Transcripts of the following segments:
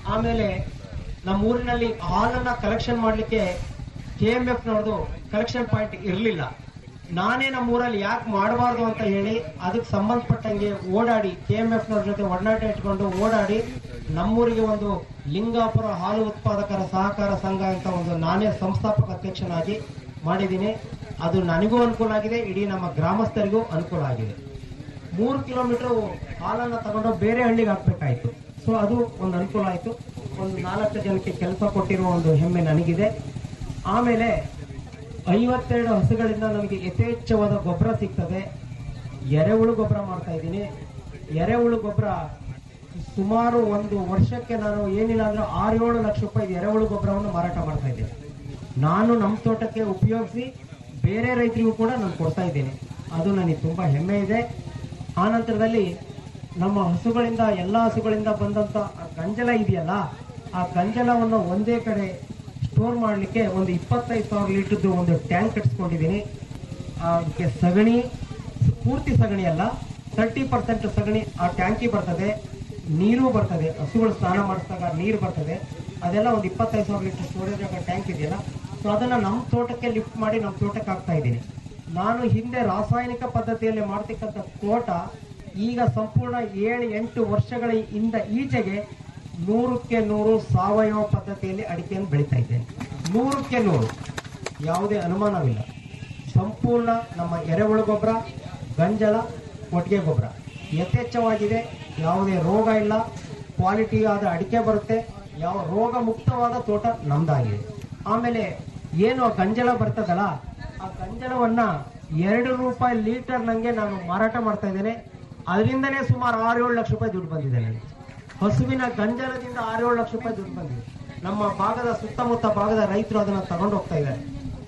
ಆಮೇಲೆ ನಮ್ಮ ಊರಿನಲ್ಲಿ ಹಾಲನ್ನ ಕಲೆಕ್ಷನ್ ಮಾಡ್ಲಿಕ್ಕೆ ಕೆ ಎಂ ಎಫ್ ನವ್ರದ್ದು ಕಲೆಕ್ಷನ್ ಪಾಯಿಂಟ್ ಇರಲಿಲ್ಲ ನಾನೇ ನಮ್ಮ ಊರಲ್ಲಿ ಯಾಕೆ ಮಾಡಬಾರ್ದು ಅಂತ ಹೇಳಿ ಅದಕ್ಕೆ ಸಂಬಂಧಪಟ್ಟಂಗೆ ಓಡಾಡಿ ಕೆ ಎಂ ಎಫ್ ನವ್ರ ಜೊತೆ ಒಡನಾಟ ಇಟ್ಕೊಂಡು ಓಡಾಡಿ ನಮ್ಮೂರಿಗೆ ಒಂದು ಲಿಂಗಾಪುರ ಹಾಲು ಉತ್ಪಾದಕರ ಸಹಕಾರ ಸಂಘ ಅಂತ ಒಂದು ನಾನೇ ಸಂಸ್ಥಾಪಕ ಅಧ್ಯಕ್ಷನಾಗಿ ಮಾಡಿದ್ದೀನಿ ಅದು ನನಗೂ ಅನುಕೂಲ ಆಗಿದೆ ಇಡೀ ನಮ್ಮ ಗ್ರಾಮಸ್ಥರಿಗೂ ಅನುಕೂಲ ಆಗಿದೆ ಮೂರು ಕಿಲೋಮೀಟರ್ ಹಾಲನ್ನ ತಗೊಂಡು ಬೇರೆ ಹಳ್ಳಿಗೆ ಹಾಕ್ಬೇಕಾಯ್ತು ಸೊ ಅದು ಒಂದು ಅನುಕೂಲ ಆಯ್ತು ಒಂದು ನಾಲ್ಕು ಜನಕ್ಕೆ ಕೆಲಸ ಕೊಟ್ಟಿರುವ ಒಂದು ಹೆಮ್ಮೆ ನನಗಿದೆ ಆಮೇಲೆ ಐವತ್ತೆರಡು ಹಸುಗಳಿಂದ ನಮಗೆ ಯಥೇಚ್ಛವಾದ ಗೊಬ್ಬರ ಸಿಗ್ತದೆ ಎರೆಹುಳು ಗೊಬ್ಬರ ಮಾಡ್ತಾ ಇದ್ದೀನಿ ಎರೆಹುಳು ಗೊಬ್ಬರ ಸುಮಾರು ಒಂದು ವರ್ಷಕ್ಕೆ ನಾನು ಏನಿಲ್ಲ ಅಂದ್ರೆ ಆರು ಏಳು ಲಕ್ಷ ರೂಪಾಯಿ ಎರೆಹುಳು ಗೊಬ್ಬರವನ್ನು ಮಾರಾಟ ಮಾಡ್ತಾ ಇದ್ದೀನಿ ನಾನು ನಮ್ಮ ತೋಟಕ್ಕೆ ಉಪಯೋಗಿಸಿ ಬೇರೆ ರೈತರಿಗೂ ಕೂಡ ನಾನು ಕೊಡ್ತಾ ಇದ್ದೀನಿ ಅದು ನನಗೆ ತುಂಬಾ ಹೆಮ್ಮೆ ಇದೆ ಆ ನಂತರದಲ್ಲಿ ನಮ್ಮ ಹಸುಗಳಿಂದ ಎಲ್ಲ ಹಸುಗಳಿಂದ ಬಂದಂತ ಆ ಗಂಜಲ ಇದೆಯಲ್ಲ ಆ ಗಂಜಲವನ್ನು ಒಂದೇ ಕಡೆ ಸ್ಟೋರ್ ಮಾಡಲಿಕ್ಕೆ ಒಂದು ಇಪ್ಪತ್ತೈದು ಸಾವಿರ ಲೀಟರ್ದು ಒಂದು ಟ್ಯಾಂಕ್ ಕಟ್ಸ್ಕೊಂಡಿದ್ದೀನಿ ಅದಕ್ಕೆ ಸಗಣಿ ಪೂರ್ತಿ ಸಗಣಿ ಅಲ್ಲ ತರ್ಟಿ ಪರ್ಸೆಂಟ್ ಸಗಣಿ ಆ ಟ್ಯಾಂಕಿ ಬರ್ತದೆ ನೀರು ಬರ್ತದೆ ಹಸುಗಳು ಸ್ನಾನ ಮಾಡಿಸಿದಾಗ ನೀರು ಬರ್ತದೆ ಅದೆಲ್ಲ ಒಂದು ಇಪ್ಪತ್ತೈದು ಸಾವಿರ ಲೀಟರ್ ಸ್ಟೋರೇಜ್ ಆಗೋ ಟ್ಯಾಂಕ್ ಇದೆಯಲ್ಲ ಸೊ ಅದನ್ನ ನಮ್ಮ ತೋಟಕ್ಕೆ ಲಿಫ್ಟ್ ಮಾಡಿ ನಮ್ಮ ತೋಟಕ್ಕೆ ಹಾಕ್ತಾ ಇದ್ದೀನಿ ನಾನು ಹಿಂದೆ ರಾಸಾಯನಿಕ ಪದ್ಧತಿಯಲ್ಲಿ ಮಾಡ್ತಕ್ಕಂಥ ತೋಟ ಈಗ ಸಂಪೂರ್ಣ ಏಳು ಎಂಟು ವರ್ಷಗಳ ಇಂದ ಈಚೆಗೆ ನೂರಕ್ಕೆ ನೂರು ಸಾವಯವ ಪದ್ಧತಿಯಲ್ಲಿ ಅಡಿಕೆಯನ್ನು ಬೆಳೀತಾ ಇದ್ದೇನೆ ನೂರಕ್ಕೆ ನೂರು ಯಾವುದೇ ಅನುಮಾನವಿಲ್ಲ ಸಂಪೂರ್ಣ ನಮ್ಮ ಎರೆಹುಳು ಗೊಬ್ಬರ ಗಂಜಲ ಕೊಟ್ಟಿಗೆ ಗೊಬ್ಬರ ಯಥೇಚ್ಛವಾಗಿದೆ ಯಾವುದೇ ರೋಗ ಇಲ್ಲ ಕ್ವಾಲಿಟಿ ಆದ ಅಡಿಕೆ ಬರುತ್ತೆ ಯಾವ ರೋಗ ಮುಕ್ತವಾದ ತೋಟ ನಮ್ದಾಗಿದೆ ಆಮೇಲೆ ಏನು ಆ ಗಂಜಲ ಬರ್ತದಲ್ಲ ಆ ಗಂಜಲವನ್ನ ಎರಡು ರೂಪಾಯಿ ಲೀಟರ್ ನಂಗೆ ನಾನು ಮಾರಾಟ ಮಾಡ್ತಾ ಇದ್ದೇನೆ ಅದರಿಂದನೇ ಸುಮಾರು ಆರು ಏಳು ಲಕ್ಷ ರೂಪಾಯಿ ದುಡ್ಡು ಬಂದಿದೆ ನನಗೆ ಹಸುವಿನ ಗಂಜಲದಿಂದ ಆರು ಏಳು ಲಕ್ಷ ರೂಪಾಯಿ ದುಡ್ಡು ಬಂದಿದೆ ನಮ್ಮ ಭಾಗದ ಸುತ್ತಮುತ್ತ ಭಾಗದ ರೈತರು ಅದನ್ನ ತಗೊಂಡು ಹೋಗ್ತಾ ಇದ್ದಾರೆ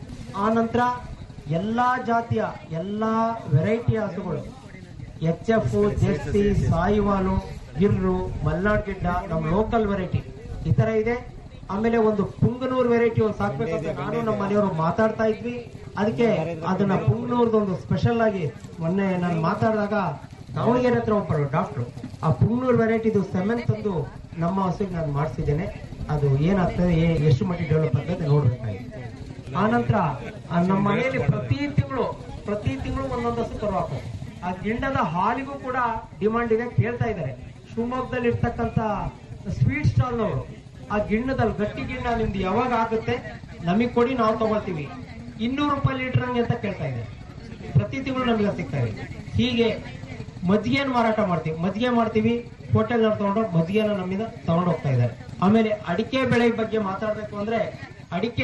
ಆ ನಂತರ ಎಲ್ಲಾ ಜಾತಿಯ ಎಲ್ಲಾ ವೆರೈಟಿಯ ಹಸುಗಳು H F Jersey Sahiwal Gir Malnad Gidda ನಮ್ಮ ಲೋಕಲ್ ವೆರೈಟಿ ಈ ತರ ಇದೆ ಆಮೇಲೆ ಒಂದು ಪುಂಗನೂರ್ ವೆರೈಟಿ ಒಂದು ಸಾಕ್ಬೇಕಂತ ನಾನು ನಮ್ಮ ಮನೆಯವರು ಮಾತಾಡ್ತಾ ಇದ್ವಿ ಅದಕ್ಕೆ ಅದನ್ನ ಪುಂಗನೂರ್ದು ಒಂದು ಸ್ಪೆಷಲ್ ಆಗಿ ಮೊನ್ನೆ ನಾನು ಮಾತಾಡಿದಾಗ ದಾವಣಗೆರೆ ಹತ್ರ ಒಬ್ಬರು ಡಾಕ್ಟ್ರು ಆ ಪುಂಗನೂರ್ ವೆರೈಟಿದು ಸೆಮೆನ್ ತಂದು ನಮ್ಮ ಹಸುಗೆ ನಾನು ಮಾಡಿಸಿದ್ದೇನೆ ಅದು ಏನಾಗ್ತದೆ ಏ- ಎಷ್ಟು ಮಟ್ಟಿಗೆ ಡೆವಲಪ್ ಆಗ್ತದೆ ನೋಡ್ಬೇಕಾಗಿದೆ ಆ ನಂತರ ನಮ್ಮ ಮನೆಯಲ್ಲಿ ಪ್ರತಿ ತಿಂಗಳು ಪ್ರತಿ ತಿಂಗಳು ಒಂದೊಂದು ಹಸು ಕರು ಹಾಕೋದು ಆ ಗಿಂಡದ ಹಾಲಿಗೂ ಕೂಡ ಡಿಮಾಂಡ್ ಇದೆ ಕೇಳ್ತಾ ಇದ್ದಾರೆ ಶಿವಮೊಗ್ಗದಲ್ಲಿ ಇರ್ತಕ್ಕಂತ ಸ್ವೀಟ್ ಸ್ಟಾಲ್ನವರು ಆ ಗಿಣ್ಣದಲ್ಲಿ ಗಟ್ಟಿ ಗಿಣ್ಣ ನಿಮ್ದು ಯಾವಾಗ ಆಗುತ್ತೆ ನಮಗ್ ಕೊಡಿ ನಾವು ತಗೊಳ್ತೀವಿ ಇನ್ನೂರು ರೂಪಾಯಿ ಲೀಟರ್ ಹಂಗೆ ಅಂತ ಕೇಳ್ತಾ ಇದೆ ಪ್ರತಿ ತಿಂಗಳು ನಮಗೆ ಅದು ಸಿಗ್ತಾ ಇದೆ ಹೀಗೆ ಮಜ್ಜಿಗೆಯನ್ನು ಮಾರಾಟ ಮಾಡ್ತೀವಿ ಮಜ್ಜಿಗೆ ಮಾಡ್ತೀವಿ ಹೋಟೆಲ್ ತಗೊಂಡು ಮಜ್ಜಿಗೆನ ನಮ್ಮಿಂದ ತಗೊಂಡು ಹೋಗ್ತಾ ಇದ್ದಾರೆ ಆಮೇಲೆ ಅಡಿಕೆ ಬೆಳೆ ಬಗ್ಗೆ ಮಾತಾಡ್ಬೇಕು ಅಂದ್ರೆ ಅಡಿಕೆ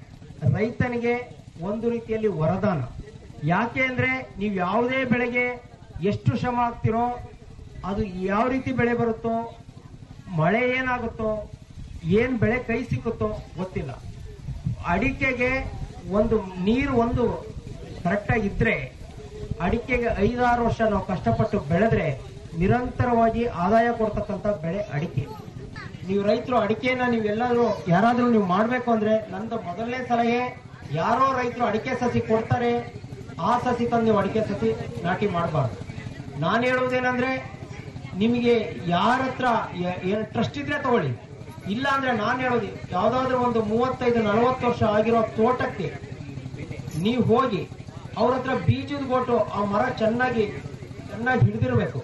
ರೈತನಿಗೆ ಒಂದು ರೀತಿಯಲ್ಲಿ ವರದಾನ ಯಾಕೆ ಅಂದ್ರೆ ನೀವು ಯಾವುದೇ ಬೆಳೆಗೆ ಎಷ್ಟು ಶ್ರಮ ಹಾಕ್ತಿರೋ ಅದು ಯಾವ ರೀತಿ ಬೆಳೆ ಬರುತ್ತೋ ಮಳೆ ಏನಾಗುತ್ತೋ ಏನ್ ಬೆಳೆ ಕೈ ಸಿಕ್ಕುತ್ತೋ ಗೊತ್ತಿಲ್ಲ ಅಡಿಕೆಗೆ ಒಂದು ನೀರು ಒಂದು ಕರೆಕ್ಟಾಗಿ ಇದ್ರೆ ಅಡಿಕೆಗೆ ಐದಾರು ವರ್ಷ ನಾವು ಕಷ್ಟಪಟ್ಟು ಬೆಳೆದ್ರೆ ನಿರಂತರವಾಗಿ ಆದಾಯ ಕೊಡ್ತಕ್ಕಂಥ ಬೆಳೆ ಅಡಿಕೆ ನೀವು ರೈತರು ಅಡಿಕೆನ ನೀವೆಲ್ಲರೂ ಯಾರಾದ್ರೂ ನೀವು ಮಾಡ್ಬೇಕು ಅಂದ್ರೆ ನಂದು ಮೊದಲನೇ ಸಲಹೆ ಯಾರೋ ರೈತರು ಅಡಿಕೆ ಸಸಿ ಕೊಡ್ತಾರೆ ಆ ಸಸಿ ತಂದು ನೀವು ಅಡಿಕೆ ಸಸಿ ನಾಟಿ ಮಾಡಬಾರ್ದು ನಾನು ಹೇಳುವುದೇನಂದ್ರೆ ನಿಮಗೆ ಯಾರ ಹತ್ರ ಟ್ರಸ್ಟ್ ಇದ್ರೆ ತಗೊಳ್ಳಿ ಇಲ್ಲ ಅಂದ್ರೆ ನಾನು ಹೇಳೋದು ಯಾವ್ದಾದ್ರು ಒಂದು ಮೂವತ್ತೈದು ನಲವತ್ತು ವರ್ಷ ಆಗಿರೋ ತೋಟಕ್ಕೆ ನೀವು ಹೋಗಿ ಅವ್ರ ಹತ್ರ ಬೀಜದ ಕೊಟ್ಟು ಆ ಮರ ಚೆನ್ನಾಗಿ ಚೆನ್ನಾಗಿ ಹಿಡಿದಿರ್ಬೇಕು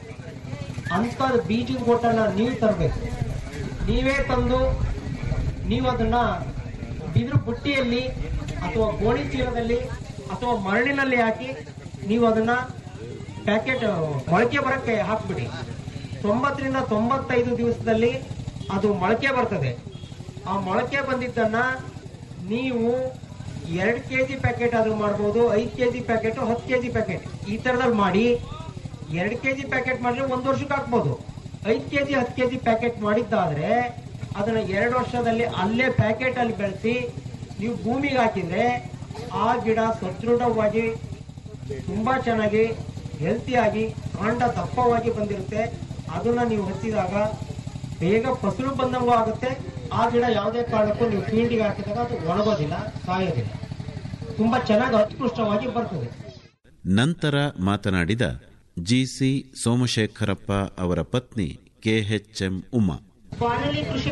ಅಂತ ಬೀಜದ ಕೊಟ್ಟನ್ನ ನೀವು ತರಬೇಕು ನೀವೇ ತಂದು ನೀವು ಅದನ್ನ ಬಿದಿರು ಬುಟ್ಟಿಯಲ್ಲಿ ಅಥವಾ ಗೋಣಿ ಚೀಲದಲ್ಲಿ ಅಥವಾ ಮರಳಿನಲ್ಲಿ ಹಾಕಿ ನೀವು ಅದನ್ನ ಪ್ಯಾಕೆಟ್ ಮೊಳಕೆ ಬರಕ್ಕೆ ಹಾಕ್ಬಿಡಿ ತೊಂಬತ್ತರಿಂದ ತೊಂಬತ್ತೈದು ದಿವಸದಲ್ಲಿ ಅದು ಮೊಳಕೆ ಬರ್ತದೆ ಆ ಮೊಳಕೆ ಬಂದಿದ್ದನ್ನ ನೀವು ಎರಡು ಕೆಜಿ ಪ್ಯಾಕೆಟ್ ಆದ್ರೂ ಮಾಡ್ಬೋದು ಐದು ಕೆಜಿ ಪ್ಯಾಕೆಟ್ ಹತ್ತು ಕೆಜಿ ಪ್ಯಾಕೆಟ್ ಈ ತರದಲ್ಲಿ ಮಾಡಿ ಎರಡು ಕೆಜಿ ಪ್ಯಾಕೆಟ್ ಮಾಡಿದ್ರೆ ಒಂದು ವರ್ಷಕ್ಕೆ ಹಾಕ್ಬೋದು ಐದು ಕೆಜಿ ಹತ್ತು ಕೆಜಿ ಪ್ಯಾಕೆಟ್ ಮಾಡಿದ್ದಾದ್ರೆ ಅದನ್ನ ಎರಡು ವರ್ಷದಲ್ಲಿ ಅಲ್ಲೇ ಪ್ಯಾಕೆಟ್ ಅಲ್ಲಿ ಬೆಳೆಸಿ ನೀವು ಭೂಮಿಗೆ ಹಾಕಿದ್ರೆ ಆ ಗಿಡ ಸದೃಢವಾಗಿ ತುಂಬಾ ಚೆನ್ನಾಗಿ ಹೆಲ್ತಿಯಾಗಿ ಕಾಂಡ ದಪ್ಪವಾಗಿ ಬಂದಿರುತ್ತೆ ಅದನ್ನ ನೀವು ಹಚ್ಚಿದಾಗ ಬೇಗ ಫಸಲು ಬಂದಂಗೂ ಆಗುತ್ತೆ ಆ ಗಿಡ ಯಾವುದೇ ಕಾರಣಕ್ಕೂ ನೀವು ಫೀಲ್ಡಿಗೆ ಹಾಕಿದಾಗ ಅದು ಒಣಗೋದಿಲ್ಲ ಸಾಯೋದಿಲ್ಲ ತುಂಬಾ ಚೆನ್ನಾಗಿ ಅತ್ಕೃಷ್ಟವಾಗಿ ಬರ್ತದೆ ನಂತರ ಮಾತನಾಡಿದ ಜಿಸಿ ಸೋಮಶೇಖರಪ್ಪ ಅವರ ಪತ್ನಿ ಕೆಎಚ್ಎಂ ಉಮಾ ಬಾಣಲಿ ಕೃಷಿ